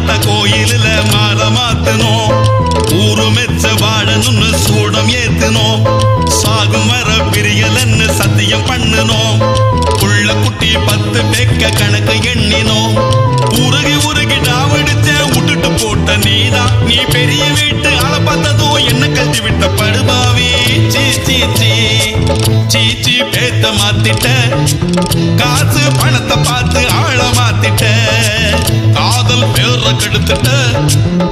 மாட்ட கோயிலில் மாலை மாத்தணும் ஊரு மெச்ச வாழணும்னு சூடம் ஏத்துனோம் சாகும் வர பிரியலன்னு சத்தியம் பண்ணுனோம் புள்ள குட்டி பத்து பேக்க கணக்கு எண்ணினோம் உருகி உருகி டாவடிச்ச விட்டுட்டு போட்ட நீதான் நீ பெரிய வீட்டு ஆள பார்த்ததும் என்ன கல்வி விட்ட படுபாவி சீ சீ சீ சீ சீ பேத்த மாத்திட்ட காசு பணத்தை பார்த்து ஆழ மாத்திட்ட காதல் பேர கெடுத்துட்ட